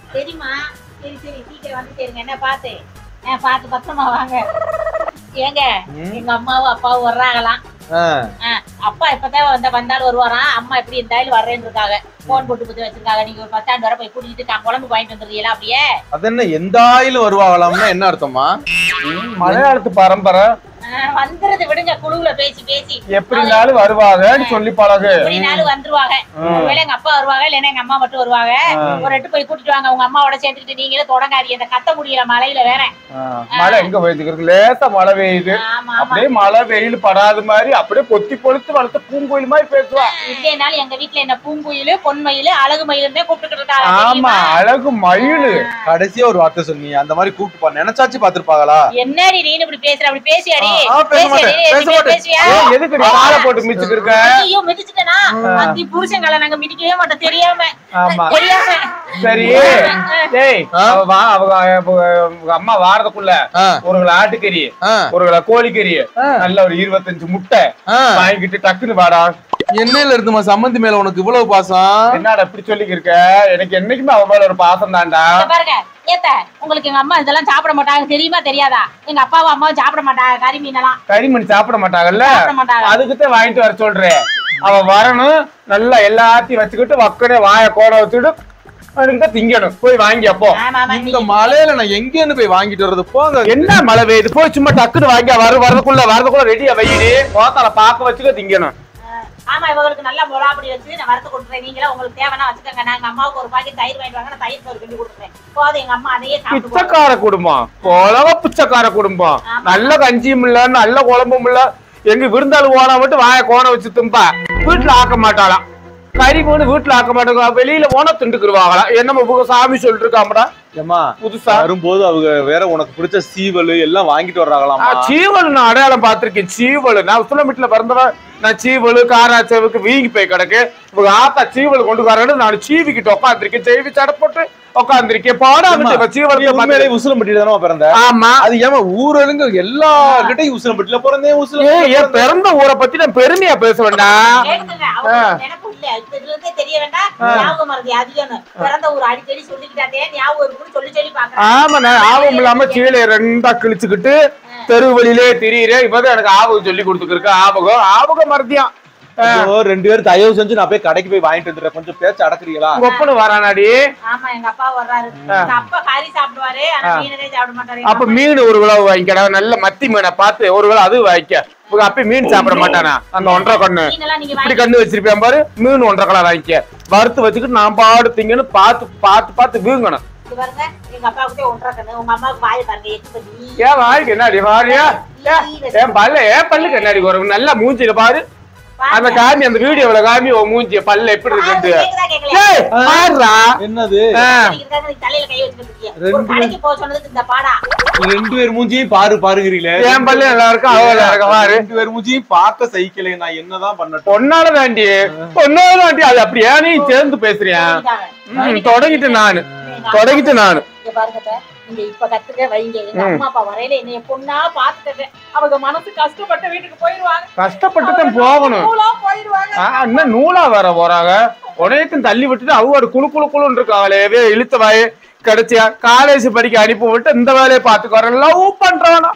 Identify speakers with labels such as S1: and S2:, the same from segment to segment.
S1: சரிம்மா சரி சரி சீக்கிரம் வந்து சரிங்க என்ன பார்த்து ஆ பார்த்து பத்திரமா வாங்க ஏங்க
S2: ம்.
S1: எங்க அம்மாவும் அப்பாவும் வர்றாங்களாம்
S2: ஆ,
S1: ஆ, அப்பா இப்பதான் வந்த வந்தாலும் வருவாராம் அம்மா எப்படி இருந்தாலும் வர்றேன்னு இருக்காங்க போன் போட்டு போட்டு வச்சிருக்காங்க நீங்க ஒரு பத்தாண்டு வரை போய் கூட்டிட்டு நான் குழம்பு வாங்கிட்டு வந்துடுறீங்களா அப்படியே
S2: அது என்ன எந்த ஆயிலும் வருவாங்களாம்னா என்ன அர்த்தமா
S3: மலையாளத்து பரம்பரை
S1: ஆ, வந்துறது விடுங்க குழுவுல பேசி பேசி
S3: எப்படினாலும் வருவாங்கன்னு சொல்லி பழகு
S1: எப்படினாலும் வந்துருவாங்க ஒருவேளை எங்க அப்பா வருவாங்க இல்லைன்னா எங்க அம்மா மட்டும் வருவாங்க ஒரு எட்டு போய் கூட்டிட்டு வாங்க உங்க அம்மாவோட சேர்த்துக்கிட்டு நீங்களே தொடங்காதீங்க இந்த கத்த முடியல மலையில வேற
S3: ஆ, மழை எங்க பெய்யுது லேசா மழை பெய்யுது
S1: ஆமா ஆமா
S3: அப்படியே மழை வெயில் படாத மாதிரி அப்படியே பொத்தி பொழுத்து வளர்த்த பூங்கோயில் மாதிரி பேசுவா
S1: இல்லைனாலும் எங்க வீட்டுல என்ன பூங்குயிலு பொன்மயிலு அழகு மயிலுமே கூப்பிட்டுக்கிட்டு இருக்காங்க
S3: ஆமா
S1: தெரியுமா?
S3: அழகு மயிலு
S2: கடைசியா ஒரு வார்த்தை சொன்னீங்க அந்த மாதிரி கூப்பிட்டு பா நினைச்சாச்சு பாத்துருப்பாங்களா
S1: என்னடி நீனு இப்படி பேசுற அப்படி பேசியாடி
S2: ஆ, ஆ, பேச மாட்டேன்,
S1: பேசியாடி?
S2: பேச
S1: எப்படியே
S2: மாட்டேன்.
S1: பேசுவியா
S3: ஏய், எதுக்கு நீ காலை போட்டு மிச்சிட்டு இருக்க
S1: ஐயோ மிதிச்சிட்டனா அத்தி புருஷங்களை நாங்க மிதிக்கவே மாட்டோம் தெரியாம
S3: ஆமா
S1: தெரியாம
S3: சரி டேய்
S2: ஆ?
S3: அவ வா அவங்க அவங்க அவங்க அம்மா வாரதுக்குள்ள
S2: ஆ,
S3: ஒரு கிலோ ஆட்டுக்கறி
S2: ஆ,
S3: ஒரு கிலோ கோழிக்கறி நல்ல ஒரு இருபத்தஞ்சு முட்டை
S2: ஆ.
S3: வாங்கிட்டு டக்குன்னு வாடா
S2: என்னையில இருந்துமா சம்மந்தி மேல உனக்கு இவ்வளவு பாசம்
S3: என்னடா இப்படி சொல்லிக்க இருக்க எனக்கு என்னைக்குமே அவ மேல ஒரு பாசம் தான்டா
S1: இத பாருங்க ஏத்த உங்களுக்கு எங்க அம்மா இதெல்லாம் சாப்பிட மாட்டாங்க தெரியுமா தெரியாதா எங்க அப்பாவும் அம்மாவும் சாப்பிட மாட்டாங்க கறி மீனெல்லாம்
S3: கறிமணி சாப்பிட மாட்டாங்கல்ல
S1: சாப்பிட மாட்டாங்க
S3: அதுக்குத்தான் வாங்கிட்டு வர சொல்றேன் அவ வரணும் நல்லா எல்லாத்தையும் வச்சுக்கிட்டு வக்கனே வாய கோட வச்சுட்டு அவனுக்கு தான் திங்கணும் போய் வாங்கி அப்போ
S1: ஆமா ஆமா
S2: இந்த மலையில நான் எங்க இருந்து போய் வாங்கிட்டு வர்றது போங்க
S3: என்ன மழை பெய்யுது போய் சும்மா டக்குன்னு வாங்கி வர வரதுக்குள்ள வரதுக்குள்ள ரெடியா வையிடு போத்தால பாக்க வச்சுக்க திங்கணும்
S1: ஆமா இவங்களுக்கு நல்லா மொளாப்படி வச்சு நான் வறுத்து கொடுத்துறேன் நீங்களே உங்களுக்கு தேவைன்னா வச்சுக்கோங்க நாங்க அம்மாவுக்கு ஒரு பாக்கெட் தயிர் வாங்கிட்டு வாங்க நான் தயிர் சோறு கிண்டி கொடுத்துறேன் போதும் எங்க அம்மா அதையே சாப்பிட்டு போகுது.
S3: பிச்சைக்கார குடும்பம் போலவ பிச்சைக்கார குடும்பம்
S1: ஆமா.
S3: நல்ல கஞ்சியும் இல்ல நல்ல குழம்பும் இல்ல எங்க விருந்தாளு போனா மட்டும் வாய கோண வச்சு தும்பா வீட்டுல ஆக்க மாட்டாளாம் கறி கொண்டு வீட்டுல ஆக்க மாட்டாங்க வெளியில போனா திண்டுக்குருவாங்களாம் என்னமோ இவங்க சாமி சொல்லிட்டு இருக்காமடா
S2: ஏமா
S3: புதுசா
S2: வரும்போது அவங்க வேற உனக்கு பிடிச்ச சீவல் எல்லாம் வாங்கிட்டு
S3: ஆ,
S2: வர்றாங்களாமா
S3: சீவல் நான் அடையாளம் பார்த்திருக்கேன் சீவல் நான் உசுலமிட்டுல பிறந்தவன் நான் சீவல் காராச்சேவுக்கு வீங்கி போய் கிடக்கு இவங்க ஆத்தா சீவல் கொண்டு வரேன்னு நான் சீவிக்கிட்டு உட்காந்துருக்கேன் செய்வி சடை போட்டு உட்காந்துருக்கேன் பாடா
S2: ஏம்மா,
S3: இப்ப
S2: நீ
S3: சீவலுக்கு
S2: உண்மையிலே
S3: பார்த்து-
S2: உசிலம்பட்டியில தானே பிறந்த
S3: ஆமா
S2: அது ஏமா ஊரலுங்க எல்லார்கிட்டயும் உசிலம்பட்டியில பிறந்தேன்
S3: ஏய்,
S2: உசிலம்பட்டியில
S3: என் பிறந்த ஊரை பத்தி நான் பெருமையா பேச வேண்டாம்
S1: கேட்டுக்கங்க, அவங்களுக்கு நினைப்பு இல்ல. இப்ப இதுல இருந்தே தெரிய வேண்டாம், ஞாபக மறதி அதிகம்னு. பிறந்த ஊர் அடிக்கடி சொல்லிக்கிட்டாதே, ஞாபகம் இருக்குன்னு சொல்லி சொல்லி பார்க்கறேன்.
S3: ஆமா நான் ஆபம் இல்லாம சீலை ரெண்டா கிழிச்சுக்கிட்டு தெரு வழியிலே திரியிறேன் இப்பதான் எனக்கு ஆபகம் சொல்லி கொடுத்துருக்கு ஆபகம் ஆபகம் மறதியான்
S2: ஐயோ, ரெண்டு பேரும் தயவு செஞ்சு நான் போய் கடைக்கு போய் வாங்கிட்டு வந்துடுறேன் கொஞ்சம் பேச்ச அடக்குறீங்களா
S3: ஒப்பனு வரானாடி
S1: ஆமா, எங்க அப்பா வர்றாரு. எங்க அப்பா கறி சாப்பிடுவாரு, ஆனா மீனவே சாப்பிட மாட்டாரு.
S3: அப்ப மீன் ஒரு கிலோ வாங்கிக்கடா நல்ல மத்தி மீனை பார்த்து ஒரு கிலோ அது வாங்கிக்க உங்க அப்ப மீன் சாப்பிட மாட்டானா அந்த ஒன்றரை கண்ணு
S1: மீனெல்லாம் நீங்க
S3: இப்படி
S1: வாங்கி-
S3: கண்ணு வச்சிருப்பேன் பாரு மீன் ஒன்றரை கிலோ வாங்கிக்க வறுத்து வச்சுக்கிட்டு நான் பாடு திங்கன்னு பார்த்து பார்த்து பார்த்து வீங்கணும்
S1: இது பாருங்க, எங்க அப்பாவுக்கு ஒன்றரை கண்ணு, உங்க அம்மாவுக்கு வாய் பாருங்க, எட்டு பல்லி.
S3: ஏன் வாய்க்கு என்னடி வாரியா ஏன் பல்ல ஏன் பல்லுக்கு என்னடி வரும் நல்லா மூஞ்சில பாரு அந்த
S1: பாருங்க.
S3: காமி அந்த வீடியோல காமி உன் மூஞ்சிய பல்ல எப்படி
S1: பாருங்க,
S3: இருக்கு
S1: கேக்குதா கேக்கலையா?
S3: ஏய் பாருடா
S2: என்னது
S3: ஆ.
S1: இதுக்காக நீ தலையில கை வச்சுக்கிட்டு இருக்கிய. ஒரு
S2: ரெண்டு
S1: கடைக்கு போக சொன்னதுக்கு இந்த பாடா
S2: ரெண்டு பேர் மூஞ்சியும் பாரு பாருங்கிறீங்களே
S3: என் பல்லு நல்லா இருக்கு அவ நல்லா இருக்க பாரு
S2: ரெண்டு பேர் மூஞ்சியும் பார்க்க சைக்கிளே நான் என்னதான் பண்ணட்டும்
S3: பொன்னால தாண்டி பொன்னால தாண்டி அது அப்படியே நீ சேர்ந்து பேசுறியா ம், தொடங்கிட்டு நானு தொடங்கிட்டு நானு
S1: இங்க பாருங்க அத்தை, நீங்க இப்ப கத்துக்க வைங்க எங்க அம்மா அப்பா வரையில என்னைய பொண்ணா பாத்துட்டு அவங்க மனசு கஷ்டப்பட்ட வீட்டுக்கு போயிருவாங்க
S3: கஷ்டப்பட்டு தான் போகணும்
S1: நூலா போயிருவாங்க
S3: ஆ, இன்னும் நூலா வேற போறாங்க உடையக்கும் தள்ளி விட்டுட்டு அவங்க ஒரு குழு குழு குழுன்னு இருக்காங்களே வே இழுத்த வாய் கிடைச்சியா காலேஜ் படிக்க அனுப்பி விட்டு இந்த வேலையை பாத்துக்கு வரேன் லவ் பண்றானா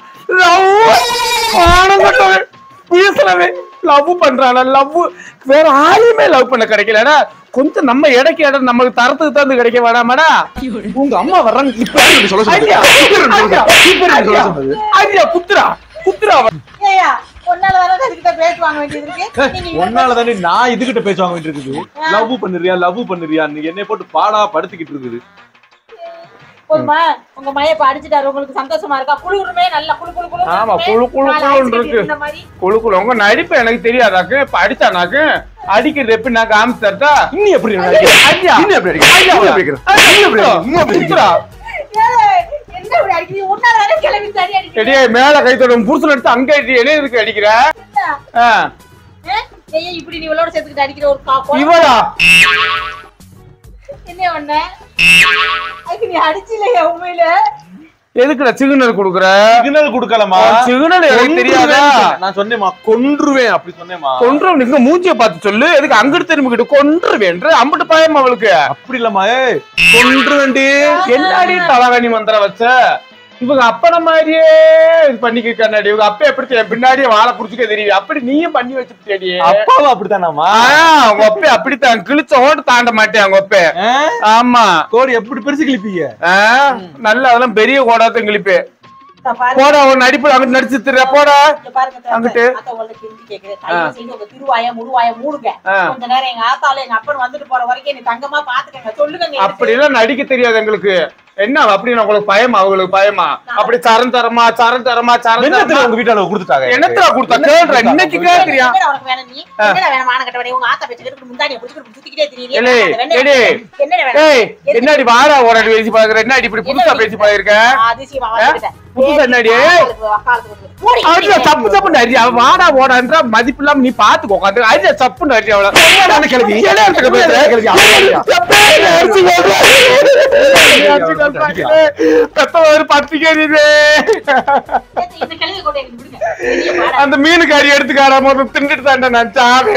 S3: லவ் பேசுறவே லவ் பண்றானா லவ் வேற ஆளையுமே லவ் பண்ண கிடைக்கலடா கொஞ்சம் நம்ம இடைக்கு இடம் நமக்கு தரத்துக்கு தந்து கிடைக்க வேணாமாடா
S2: உங்க அம்மா வர்றாங்க இப்ப எனக்கு சொல்ல
S3: ஐயா,
S2: சொல்லுங்க
S3: ஐயா,
S2: இப்ப எனக்கு சொல்ல
S3: ஐயா,
S2: சொன்னது
S3: ஐயா, குத்துரா குத்துரா
S1: ஏய்யா பொண்ணால வர அதுக்கிட்ட பேச்சு வாங்க வேண்டியது இருக்கு நீங்க இவ்வளவு
S2: ஒன்னால தானே நான் இதுகிட்ட பேச்சு வாங்க வேண்டியது இருக்குது லவ் பண்ணுறியா லவ் பண்ணுறியா என்னை போட்டு பாடா படுத்திக்கிட்டு இருக்குது
S1: போதுமா உங்க மைய இப்ப அடிச்சிட்டாரு உங்களுக்கு சந்தோஷமா இருக்கா குளுருமே நல்லா குளு குளு குளு
S3: ஆமா, குளு குளு குளுன்னு இருக்கு.
S1: இந்த மாதிரி
S3: குழு குழு உங்க நடிப்பு எனக்கு தெரியாதாக்கு இப்ப அடிச்சானாக்கு அடிக்கிறது எப்படி நான் காமிச்சு தரட்டா
S2: நீ எப்படி நடிக்கிற?
S3: ஐயா
S2: நீ எப்படி அடிக்கிற?
S3: ஐயா,
S2: நீ எப்படி அடிக்கிற? நீ எப்படி அடிக்கிற? நீ எப்படி அடிக்கிற?
S3: குத்துரா.
S1: ஏய், என்ன இப்படி அடிக்கிறீங்க உன்னால தானே கிளம்பி சரி அடிக்கிறீங்க
S3: எடியே மேல கை தொடும் புருஷன் எடுத்து அங்க அடி என்ன இருக்கு அடிக்கிற ஆ,
S1: ஏய், ஏய், இப்படி நீ இவளோட சேர்த்துக்கிட்டு அடிக்கிற ஒரு கா- குழந்தை.
S3: இவளா
S1: என்ன பண்ண அதுக்கு நீ அடிச்சிலையா உண்மையில
S3: எதுக்குடா சிக்னல் குடுக்குற
S2: சிக்னல் கொடுக்கலமா
S3: சிக்னல் எனக்கு தெரியாதா
S2: நான் சொன்னேமா கொன்றுவேன் அப்படி சொன்னேமா
S3: கொன்று நீங்க மூஞ்சிய பார்த்து சொல்லு எதுக்கு அங்கிட்டு திரும்பிக்கிட்டு கொன்றுவேன் அம்பிட்டு பயம் அவளுக்கு
S2: அப்படி இல்லம்மா ஏய் கொன்றுவேன்டி
S3: என்னடி தலகாணி மந்திரம் வச்ச இவங்க அப்பன மாதிரியே இது பண்ணிக்கிட்டாடி இவங்க அப்பா எப்படி என் பின்னாடியே வாழை புடிச்சுக்க தெரியும் அப்படி நீயும் பண்ணி வச்சுட்டேடி
S2: அப்பாவும் அப்படித்தானாமா
S3: அவங்க அப்பா அப்படித்தான் கிழிச்ச ஓட்டு தாண்ட மாட்டேன் அவங்க அப்பா
S2: ஆ?
S3: ஆமா
S2: கோடி எப்படி பெருசு கிழிப்பீங்க
S3: ஆ, நல்ல அதெல்லாம் பெரிய கோடாத்தான் கிழிப்பு
S1: இத பாருங்க.
S3: போடா உன் நடிப்பு அங்கிட்டு நடிச்சு திர போடா
S1: இங்க பாருங்க அத்தை,
S3: அங்கிட்டு.
S1: அத்தை உங்கள்ட்ட கெஞ்சி கேக்குறேன். தயவு செய்து உங்க திருவாய முழுவாய மூடுங்க
S3: ஆ.
S1: கொஞ்ச நேரம் எங்க ஆத்தால எங்க அப்பன் வந்துட்டு போற வரைக்கும் நீ தங்கமா பாத்துக்கங்க சொல்லுங்க நீ
S3: அப்படி எல்லாம் நடிக்க தெரியாது எங்களுக்கு என்ன அப்படி உங்களுக்கு பயமா அவங்களுக்கு பயமா அப்படி சரம் தரமா சரம் தரமா சரம்
S2: என்னத்துல
S3: தரமா
S2: உங்க வீட்டால கொடுத்துட்டாங்க
S3: என்னத்துல கொடுத்தா கேள்ற இன்னைக்கு கேக்குறியா
S1: என்னடா உனக்கு வேணும் நீ என்னடா வேணும் மான கட்டவனே உங்க ஆத்தா பேச்சு கேட்டு முந்தாடிய புடிச்சிட்டு சுத்திக்கிட்டே தெரியல
S3: ஏலே, ஏலே.
S1: என்னடா வேணும்
S3: ஏய் என்னடி வாடா ஓடாடி பேசி பாக்குற என்னடி இப்படி புதுசா பேசி பாயிருக்க
S1: அதிசயமா வந்துட்டேன்
S3: புதுசா என்னடி? அடியா தப்பு தப்பு நரி அவ வாடா ஓடான்ற மதிப்பு இல்லாம நீ பாத்துக்கோ உட்காந்து அரியா தப்பு நரி அவள
S2: என்னடா கிளவி?
S3: என்ன இடத்துக்கு பேசுற?
S2: கிளவி, அவளையா?
S3: தப்பே இல்ல, அரிசி கொல்ற. அரிசி கொல்றாங்களே. பெத்தவரு பத்திக்கிறீரே.
S1: இந்த கிழவி கொண்டு எனக்கு விடுங்க பெரிய பாடா.
S3: அந்த மீனு கறி எடுத்துக்கார போது தின்னுட்டு தாண்டா நான் சாவே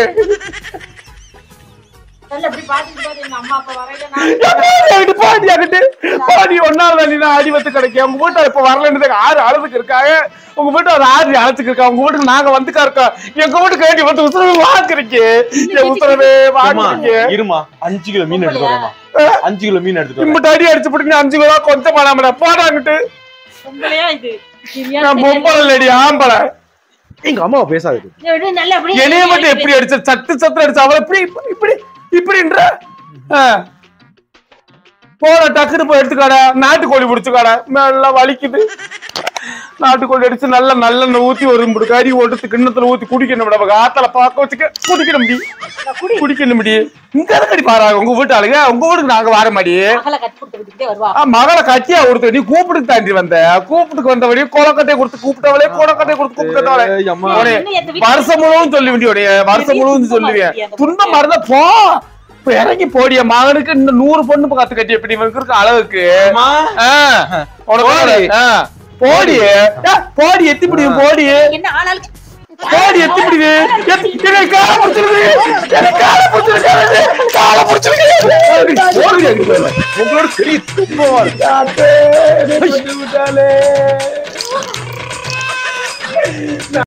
S1: நல்லா இப்படி பாத்துட்டு பாத்து எங்க அம்மா அப்பா வரையில நான்
S3: அங்கிட்டு பாடி அங்கிட்டு பாடி ஒன்னாவது நீ தான் அடி வந்து கிடைக்கும் உங்க வீட்டுல இப்ப வரலன்னு ஆறு அளவுக்கு இருக்காங்க உங்க வீட்டு ஒரு ஆறு அழைச்சுக்கு இருக்கா உங்க வீட்டுக்கு நாங்க வந்துக்கா இருக்கோம் எங்க வீட்டுக்கு வேண்டி வந்து உத்தரவு வாக்குறீங்க என் உத்தரவே
S2: அம்மா,
S3: வாக்குறீங்க
S2: இருமா அஞ்சு கிலோ மீன் எடுத்துட்டு வரேம்மா அஞ்சு கிலோ மீன் எடுத்துட்டு வரேன்
S3: இம்பிட்டு அடி அடிச்சு போட்டு அஞ்சு கிலோ கொஞ்சம் பண்ணாமடா போடாங்கிட்டு
S1: உங்களையா இது சரியா
S3: நான் பொம்பளை இல்லடி ஆம்பளை
S2: எங்க அம்மாவை பேசாது
S1: தெரியல. நல்லா அப்படியே
S3: என்னைய மட்டும் எப்படி அடிச்ச சத்து சத்து அடிச்ச அவளை இப்படி இப்படி இப்படின்ற ஆ. போட டக்குனு போய் எடுத்துக்காடா நாட்டுக்கோழி பிடிச்சுக்காடா நல்லா வலிக்குது நாட்டுக்கோழி அடிச்சு நல்ல நல்லெண்ணெய் ஊத்தி ஒரு இப்படி கறி ஓட்டு கிண்ணத்துல ஊத்தி குடிக்கணும் நம்ம ஆத்தல பார்க்க வச்சுக்க குடிக்கணும் முடி குடிக்கணும் முடி இங்க எதுக்கடி பாருங்க உங்க வீட்டு ஆளுங்க உங்க வீட்டுக்கு நாங்க வர மாடி
S1: மகளை கட்டி கொடுத்து விட்டுக்கிட்டே வருவா
S3: ஆ, மகளை கட்டியா கொடுத்து நீ கூப்பிட்டு தாண்டி வந்த கூப்பிட்டுக்கு வந்தவழி கோலக்கட்டையை கொடுத்து கூப்பிட்டவளே கோலக்கட்டையை கொடுத்து கூப்பிட்டவளே
S2: ஏய், அம்மா.
S3: உடனே
S1: இன்னும் எந்த வீட்டுல-
S3: வருஷம் முழுவதும் சொல்லி வேண்டிய வருஷம் முழுவதும் சொல்லுவேன் துன்பம் மறந்த போ இப்ப இறங்கி போடிய மகனுக்கு இன்னும் நூறு பொண்ணு கத்து கட்டி எப்படி இவனுக்கு இருக்க அளவுக்கு
S2: அம்மா
S3: ஆ, உனக்கு
S2: போடி.
S3: ஆ, போடி ஏ, போடி எத்தி பிடிக்கும் போடி
S1: என்ன ஆளாளுக்கு
S3: போடி எத்தி பிடிது எத்தி எனக்கு காலை பிடிச்சிருக்கு எனக்கு காலை பிடிச்சிருக்கு காலை பிடிச்சிருக்கு
S2: போடுங்க எங்க மேல. உங்களோட பெரிய துன்பமா இருக்கு.
S3: விட்டாலே